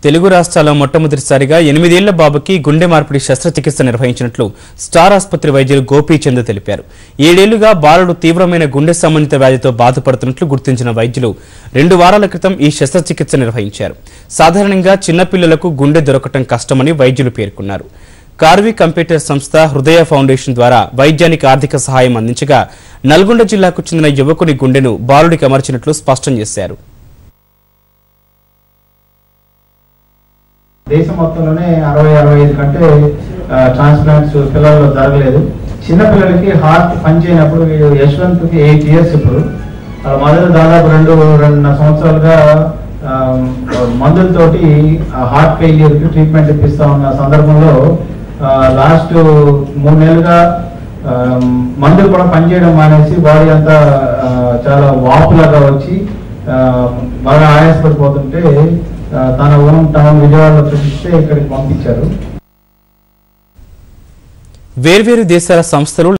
తెలుగు రాష్ట్రాల్లో మొట్టమొదటిసారిగా ఎనిమిదేళ్ల బాబుకి గుండె మార్పిడి శస్త్రచికిత్స నిర్వహించినట్లు స్టార్ ఆసుపత్రి వైద్యులు గోపీచంద్ తెలిపారు ఏడేళ్లుగా బాలుడు తీవ్రమైన గుండె సంబంధిత వ్యాధితో బాధపడుతున్నట్లు గుర్తించిన వైద్యులు రెండు వారాల క్రితం ఈ శస్త్రచికిత్స నిర్వహించారు సాధారణంగా చిన్నపిల్లలకు గుండె దొరకటం కష్టమని వైద్యులు పేర్కొన్నారు కార్వి కంప్యూటర్ సంస్థ హృదయ ఫౌండేషన్ ద్వారా వైద్యానికి ఆర్థిక సహాయం అందించగా నల్గొండ జిల్లాకు చెందిన యువకుని గుండెను బాలుడికి అమర్చినట్లు స్పష్టం చేశారు దేశం మొత్తంలోనే అరవై అరవై ఐదు కంటే ట్రాన్స్ప్లాంట్స్ పిల్లల్లో జరగలేదు చిన్న పిల్లలకి హార్ట్ పనిచేయనప్పుడు వీడు యశ్వంత్కి ఎయిట్ ఇయర్స్ ఇప్పుడు వాళ్ళ మదర్ దాదాపు రెండు రెండున్నర సంవత్సరాలుగా ఆ, మందులతోటి హార్ట్ ఫెయిలియర్కి ట్రీట్మెంట్ ఇప్పిస్తా ఉన్న సందర్భంలో లాస్ట్ మూడు నెలలుగా ఆ, మందులు కూడా పనిచేయడం మానేసి బాడీ అంతా ఆ, చాలా వాపులాగా వచ్చి ఆ, బాగా ఆయాసపడిపోతుంటే ఆ, తన ఓన్ టౌన్ విజయవాడలో చూపిస్తే ఇక్కడికి పంపించారు వేర్వేరు దేశాల సంస్థలు